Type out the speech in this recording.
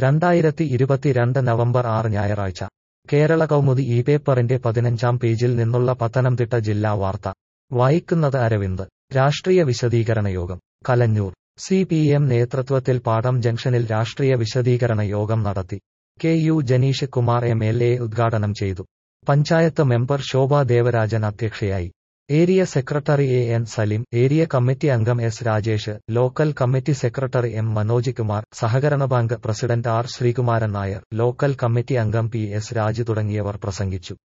രണ്ടായിരത്തി ഇരുപത്തിരണ്ട് നവംബർ ആറ് ഞായറാഴ്ച കേരള കൗമുദി ഈ പേപ്പറിന്റെ പതിനഞ്ചാം പേജിൽ നിന്നുള്ള പത്തനംതിട്ട ജില്ലാ വാർത്ത വായിക്കുന്നത് അരവിന്ദ് രാഷ്ട്രീയ വിശദീകരണ യോഗം കലഞ്ഞൂർ സി പി എം നേതൃത്വത്തിൽ പാടം ജംഗ്ഷനിൽ രാഷ്ട്രീയ വിശദീകരണ യോഗം നടത്തി K U Janeesh Kumar M L A ഉദ്ഘാടനം ചെയ്തു പഞ്ചായത്ത് മെമ്പർ ശോഭ ദേവരാജൻ അധ്യക്ഷയായി area secretary A N Salim area committee അംഗം S Rajesh local committee secretary M Manoj Kumar സഹകരണ bank president R Sreekumaran Nair local committee അംഗം പി എസ് രാജ് തുടങ്ങിയവർ പ്രസംഗിച്ചു